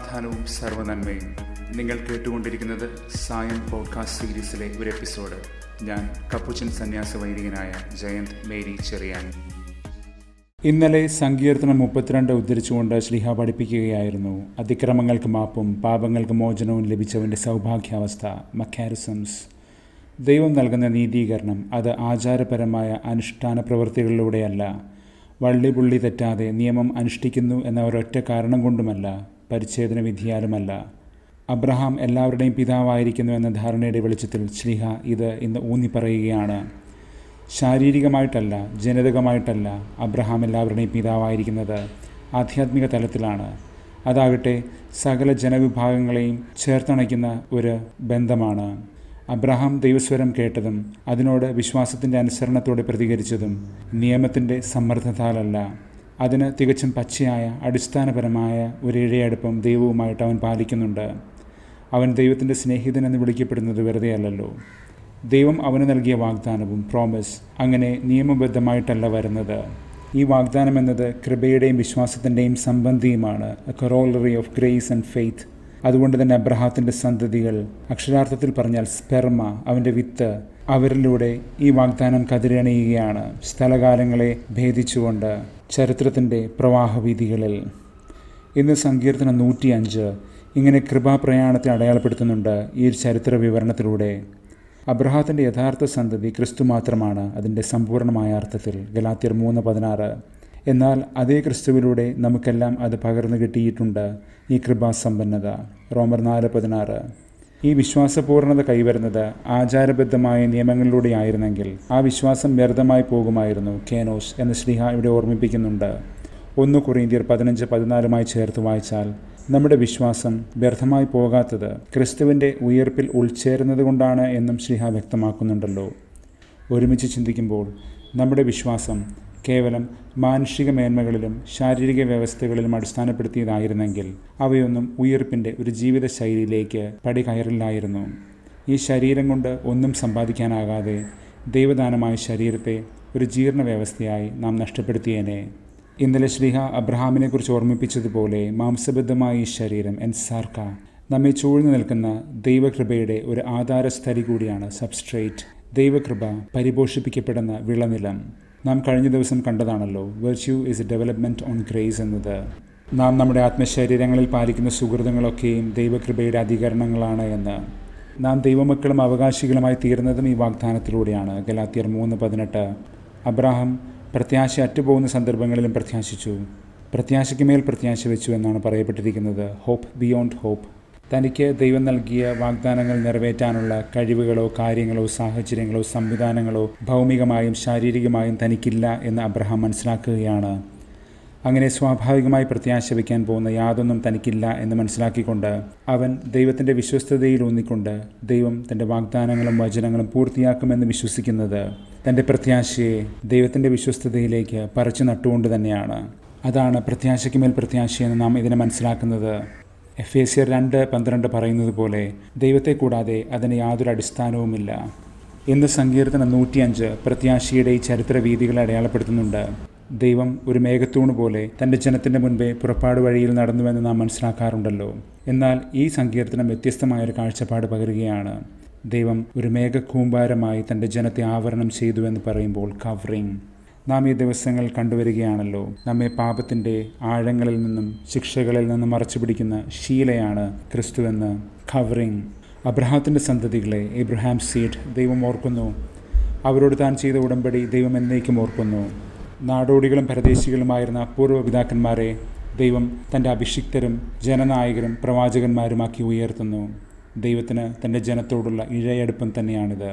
സമാധാനവും സർവ്വനന്മയും നിങ്ങൾ കേട്ടുകൊണ്ടിരിക്കുന്നത് സായം പോഡ്കാസ്റ്റ് സീരീസിലെ ഒരു എപ്പിസോഡ് ഞാൻ കപ്പുച്ചൻ സന്യാസ വൈദികനായ ജയന്ത് മേരി ചെറിയാൻ ഇന്നലെ സങ്കീർത്തനം മുപ്പത്തിരണ്ട് ഉദ്ധരിച്ചുകൊണ്ട് ശ്രീഹ പഠിപ്പിക്കുകയായിരുന്നു അതിക്രമങ്ങൾക്ക് മാപ്പും പാപങ്ങൾക്ക് മോചനവും ലഭിച്ചവൻ്റെ സൗഭാഗ്യാവസ്ഥ മക്കാരിസംസ് ദൈവം നൽകുന്ന നീതീകരണം അത് ആചാരപരമായ അനുഷ്ഠാന പ്രവൃത്തികളിലൂടെയല്ല വള്ളി പുള്ളി തെറ്റാതെ നിയമം അനുഷ്ഠിക്കുന്നു എന്ന ഒരൊറ്റ കാരണം കൊണ്ടുമല്ല പരിച്ഛേദന വിധിയാലുമല്ല അബ്രഹാം എല്ലാവരുടെയും പിതാവായിരിക്കുന്നു എന്ന ധാരണയുടെ വെളിച്ചത്തിൽ ശ്രീഹ ഇത് ഇന്ന് ഊന്നി പറയുകയാണ് ശാരീരികമായിട്ടല്ല ജനിതകമായിട്ടല്ല അബ്രഹാം എല്ലാവരുടെയും പിതാവായിരിക്കുന്നത് ആധ്യാത്മിക തലത്തിലാണ് അതാകട്ടെ സകല ജനവിഭാഗങ്ങളെയും ചേർത്തണയ്ക്കുന്ന ഒരു ബന്ധമാണ് അബ്രഹാം ദൈവസ്വരം കേട്ടതും അതിനോട് വിശ്വാസത്തിൻ്റെ അനുസരണത്തോടെ പ്രതികരിച്ചതും നിയമത്തിൻ്റെ സമ്മർദ്ദത്താലല്ല അതിന് തികച്ചും പച്ചയായ അടിസ്ഥാനപരമായ ഒരു ഇഴയടുപ്പം ദൈവവുമായിട്ട് അവൻ പാലിക്കുന്നുണ്ട് അവൻ ദൈവത്തിൻ്റെ സ്നേഹിതനെന്ന് വിളിക്കപ്പെടുന്നത് വെറുതെയല്ലല്ലോ ദൈവം അവന് നൽകിയ വാഗ്ദാനവും പ്രോമിസ് അങ്ങനെ നിയമബദ്ധമായിട്ടല്ല വരുന്നത് ഈ വാഗ്ദാനം എന്നത് കൃപയുടെയും വിശ്വാസത്തിൻ്റെയും സംബന്ധിയുമാണ് a corollary of grace and faith അതുകൊണ്ട് തന്നെ അബ്രഹാത്തിൻ്റെ സന്തതികൾ അക്ഷരാർത്ഥത്തിൽ പറഞ്ഞാൽ സ്പെർമ അവൻ്റെ വിത്ത് അവരിലൂടെ ഈ വാഗ്ദാനം കതിരണിയുകയാണ് സ്ഥലകാലങ്ങളെ ഭേദിച്ചുകൊണ്ട് ചരിത്രത്തിൻ്റെ പ്രവാഹവീതികളിൽ ഇന്ന് സങ്കീർത്തനം നൂറ്റിയഞ്ച് ഇങ്ങനെ കൃപാപ്രയാണത്തെ അടയാളപ്പെടുത്തുന്നുണ്ട് ഈ ചരിത്ര വിവരണത്തിലൂടെ അബ്രഹാത്തിൻ്റെ യഥാർത്ഥ സന്തതി ക്രിസ്തു മാത്രമാണ് അതിൻ്റെ സമ്പൂർണ്ണമായ അർത്ഥത്തിൽ ഗലാത്യർ മൂന്ന് പതിനാറ് എന്നാൽ അതേ ക്രിസ്തുവിലൂടെ നമുക്കെല്ലാം അത് പകർന്നു കിട്ടിയിട്ടുണ്ട് ഈ കൃപാസമ്പന്നത റോമർ നാല് പതിനാറ് ഈ വിശ്വാസപൂർണത കൈവരുന്നത് ആചാരബദ്ധമായ നിയമങ്ങളിലൂടെ ആയിരുന്നെങ്കിൽ ആ വിശ്വാസം വ്യർത്ഥമായി പോകുമായിരുന്നു കേനോസ് എന്ന് ശ്രീഹ ഇവിടെ ഓർമ്മിപ്പിക്കുന്നുണ്ട് ഒന്ന് കൊറിയന്തിയർ പതിനഞ്ച് പതിനാലുമായി ചേർത്ത് വായിച്ചാൽ നമ്മുടെ വിശ്വാസം വ്യർത്ഥമായി പോകാത്തത് ക്രിസ്തുവിൻ്റെ ഉയർപ്പിൽ ഉൾച്ചേരുന്നത് കൊണ്ടാണ് എന്നും ശ്രീഹ വ്യക്തമാക്കുന്നുണ്ടല്ലോ ഒരുമിച്ച് ചിന്തിക്കുമ്പോൾ നമ്മുടെ വിശ്വാസം കേവലം മാനുഷിക മേന്മകളിലും ശാരീരിക വ്യവസ്ഥകളിലും അടിസ്ഥാനപ്പെടുത്തിയതായിരുന്നെങ്കിൽ അവയൊന്നും ഉയർപ്പിൻ്റെ ഒരു ജീവിത ശൈലിയിലേക്ക് പടി കയറില്ലായിരുന്നു ഈ ശരീരം കൊണ്ട് ഒന്നും സമ്പാദിക്കാനാകാതെ ദൈവദാനമായ ശരീരത്തെ ഒരു ജീർണ വ്യവസ്ഥയായി നാം നഷ്ടപ്പെടുത്തിയേനെ ഇന്നലെ ശ്രീഹ അബ്രഹാമിനെക്കുറിച്ച് ഓർമ്മിപ്പിച്ചതുപോലെ മാംസബദ്ധമായ ഈ ശരീരം എൻസാർക്ക നമ്മെ ചൂഴ്ന്നു നിൽക്കുന്ന ദൈവകൃപയുടെ ഒരു ആധാരസ്ഥലി കൂടിയാണ് സബ്സ്ട്രേറ്റ് ദൈവകൃപ പരിപോഷിപ്പിക്കപ്പെടുന്ന വിളനിലം നാം കഴിഞ്ഞ ദിവസം കണ്ടതാണല്ലോ virtue is a development on grace എന്നത് നാം നമ്മുടെ ആത്മശരീരങ്ങളിൽ പാലിക്കുന്ന സുഹൃതങ്ങളൊക്കെയും ദൈവകൃപയുടെ അധികരണങ്ങളാണ് എന്ന് നാം ദൈവമക്കളും അവകാശികളുമായി തീർന്നതും ഈ വാഗ്ദാനത്തിലൂടെയാണ് ഗലാത്തിയർ മൂന്ന് പതിനെട്ട് അബ്രാഹം പ്രത്യാശ അറ്റുപോകുന്ന സന്ദർഭങ്ങളിലും പ്രത്യാശിച്ചു പ്രത്യാശയ്ക്ക് മേൽ പ്രത്യാശ വെച്ചു എന്നാണ് പറയപ്പെട്ടിരിക്കുന്നത് ഹോപ്പ് ബിയോണ്ട് ഹോപ്പ് തനിക്ക് ദൈവം നൽകിയ വാഗ്ദാനങ്ങൾ നിറവേറ്റാനുള്ള കഴിവുകളോ കാര്യങ്ങളോ സാഹചര്യങ്ങളോ സംവിധാനങ്ങളോ ഭൗമികമായും ശാരീരികമായും തനിക്കില്ല എന്ന് അബ്രഹാം മനസ്സിലാക്കുകയാണ് അങ്ങനെ സ്വാഭാവികമായി പ്രത്യാശ വയ്ക്കാൻ പോകുന്ന യാതൊന്നും തനിക്കില്ല എന്ന് മനസ്സിലാക്കിക്കൊണ്ട് അവൻ ദൈവത്തിൻ്റെ വിശ്വസ്തതയിൽ ഊന്നിക്കൊണ്ട് ദൈവം തൻ്റെ വാഗ്ദാനങ്ങളും വചനങ്ങളും പൂർത്തിയാക്കുമെന്ന് വിശ്വസിക്കുന്നത് തൻ്റെ പ്രത്യാശയെ ദൈവത്തിൻ്റെ വിശ്വസ്തതയിലേക്ക് പറിച്ചു നട്ടുകൊണ്ട് തന്നെയാണ് അതാണ് പ്രത്യാശയ്ക്ക് മേൽ പ്രത്യാശയെന്ന് നാം ഇതിനെ മനസ്സിലാക്കുന്നത് എഫ് എ സിയർ രണ്ട് പന്ത്രണ്ട് പറയുന്നത് പോലെ ദൈവത്തെ കൂടാതെ അതിന് യാതൊരു അടിസ്ഥാനവുമില്ല ഇന്ന് സങ്കീർത്തനം നൂറ്റിയഞ്ച് പ്രത്യാശയുടെ ഈ ചരിത്ര വീതികളെ അടയാളപ്പെടുത്തുന്നുണ്ട് ദൈവം ഒരു മേഘത്തൂണ് പോലെ തൻ്റെ ജനത്തിൻ്റെ മുൻപേ പുറപ്പാട് വഴിയിൽ നടന്നുവെന്ന് നാം മനസ്സിലാക്കാറുണ്ടല്ലോ എന്നാൽ ഈ സങ്കീർത്തനം വ്യത്യസ്തമായൊരു കാഴ്ചപ്പാട് പകരുകയാണ് ദൈവം ഒരു മേഘക്കൂമ്പാരമായി തൻ്റെ ജനത്തെ ആവരണം ചെയ്തുവെന്ന് പറയുമ്പോൾ കവറിങ് നാം ഈ ദിവസങ്ങൾ കണ്ടുവരികയാണല്ലോ നമ്മെ പാപത്തിൻ്റെ ആഴങ്ങളിൽ നിന്നും ശിക്ഷകളിൽ നിന്നും മറച്ചു പിടിക്കുന്ന ശീലയാണ് ക്രിസ്തുവെന്ന് കവറിങ് അബ്രഹാത്തിൻ്റെ സന്തതികളെ ഇബ്രഹാം സീഡ് ദൈവം ഓർക്കുന്നു അവരോട് താൻ ചെയ്ത ഉടമ്പടി ദൈവം എന്നേക്കും ഓർക്കുന്നു നാടോടികളും പരദേശികളുമായിരുന്ന പൂർവ്വപിതാക്കന്മാരെ ദൈവം തൻ്റെ അഭിഷിക്തരും ജനനായകരും പ്രവാചകന്മാരുമാക്കി ഉയർത്തുന്നു ദൈവത്തിന് തൻ്റെ ജനത്തോടുള്ള ഇഴയടുപ്പം തന്നെയാണിത്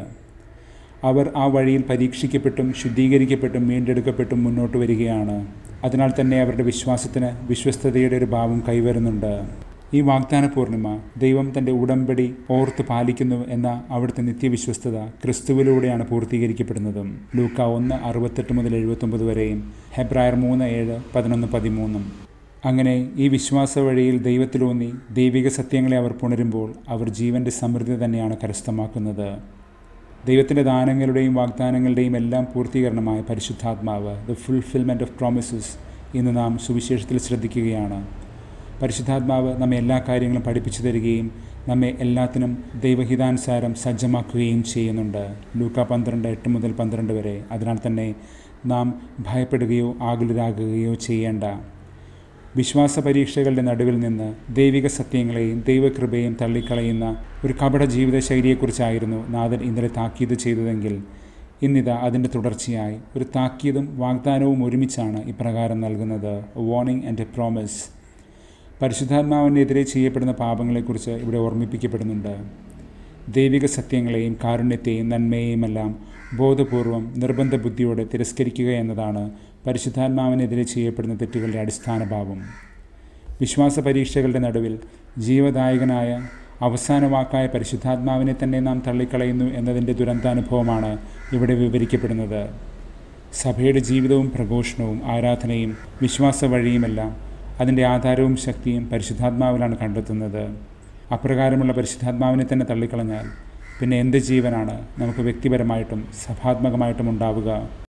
അവർ ആ വഴിയിൽ പരീക്ഷിക്കപ്പെട്ടും ശുദ്ധീകരിക്കപ്പെട്ടും വീണ്ടെടുക്കപ്പെട്ടും മുന്നോട്ട് വരികയാണ് അതിനാൽ തന്നെ അവരുടെ വിശ്വാസത്തിന് വിശ്വസ്തതയുടെ ഒരു ഭാവം കൈവരുന്നുണ്ട് ഈ വാഗ്ദാന പൂർണിമ ദൈവം തൻ്റെ ഉടമ്പടി ഓർത്ത് പാലിക്കുന്നു എന്ന അവിടുത്തെ നിത്യവിശ്വസ്തത ക്രിസ്തുവിലൂടെയാണ് പൂർത്തീകരിക്കപ്പെടുന്നതും ലൂക്ക ഒന്ന് അറുപത്തെട്ട് മുതൽ എഴുപത്തൊമ്പത് വരെയും ഹെബ്രായർ മൂന്ന് ഏഴ് പതിനൊന്ന് പതിമൂന്നും അങ്ങനെ ഈ വിശ്വാസ വഴിയിൽ ദൈവത്തിലൂന്നി ദൈവിക സത്യങ്ങളെ അവർ പുണരുമ്പോൾ അവർ ജീവൻ്റെ സമൃദ്ധി തന്നെയാണ് കരസ്ഥമാക്കുന്നത് ദൈവത്തിൻ്റെ ദാനങ്ങളുടെയും വാഗ്ദാനങ്ങളുടെയും എല്ലാം പൂർത്തീകരണമായ പരിശുദ്ധാത്മാവ് ദ ഫുൾഫിൽമെൻറ്റ് ഓഫ് പ്രോമിസസ് ഇന്ന് നാം സുവിശേഷത്തിൽ ശ്രദ്ധിക്കുകയാണ് പരിശുദ്ധാത്മാവ് നമ്മെ എല്ലാ കാര്യങ്ങളും പഠിപ്പിച്ചു തരികയും നമ്മെ എല്ലാത്തിനും ദൈവഹിതാനുസാരം സജ്ജമാക്കുകയും ചെയ്യുന്നുണ്ട് ലൂക്ക പന്ത്രണ്ട് എട്ട് മുതൽ പന്ത്രണ്ട് വരെ അതിനാൽ തന്നെ നാം ഭയപ്പെടുകയോ ആകുലരാകുകയോ ചെയ്യേണ്ട വിശ്വാസ പരീക്ഷകളുടെ നടുവിൽ നിന്ന് ദൈവിക സത്യങ്ങളെയും ദൈവകൃപയും തള്ളിക്കളയുന്ന ഒരു കപട ജീവിതശൈലിയെക്കുറിച്ചായിരുന്നു നാഥൻ ഇന്നലെ താക്കീത് ചെയ്തതെങ്കിൽ ഇന്നിതാ അതിൻ്റെ തുടർച്ചയായി ഒരു താക്കീതും വാഗ്ദാനവും ഒരുമിച്ചാണ് ഇപ്രകാരം നൽകുന്നത് വാർണിംഗ് ആൻഡ് എ പ്രോമിസ് പരിശുദ്ധാത്മാവിനെതിരെ ചെയ്യപ്പെടുന്ന പാപങ്ങളെക്കുറിച്ച് ഇവിടെ ഓർമ്മിപ്പിക്കപ്പെടുന്നുണ്ട് ദൈവിക സത്യങ്ങളെയും കാരുണ്യത്തെയും നന്മയെയുമെല്ലാം ബോധപൂർവം നിർബന്ധ ബുദ്ധിയോടെ തിരസ്കരിക്കുക എന്നതാണ് പരിശുദ്ധാത്മാവിനെതിരെ ചെയ്യപ്പെടുന്ന തെറ്റുകളുടെ അടിസ്ഥാന ഭാവം വിശ്വാസ പരീക്ഷകളുടെ നടുവിൽ ജീവദായകനായ അവസാന വാക്കായ പരിശുദ്ധാത്മാവിനെ തന്നെ നാം തള്ളിക്കളയുന്നു എന്നതിൻ്റെ ദുരന്താനുഭവമാണ് ഇവിടെ വിവരിക്കപ്പെടുന്നത് സഭയുടെ ജീവിതവും പ്രഘോഷണവും ആരാധനയും വിശ്വാസ വഴിയുമെല്ലാം അതിൻ്റെ ആധാരവും ശക്തിയും പരിശുദ്ധാത്മാവിലാണ് കണ്ടെത്തുന്നത് അപ്രകാരമുള്ള പരിശുദ്ധാത്മാവിനെ തന്നെ തള്ളിക്കളഞ്ഞാൽ പിന്നെ എന്ത് ജീവനാണ് നമുക്ക് വ്യക്തിപരമായിട്ടും സഭാത്മകമായിട്ടും ഉണ്ടാവുക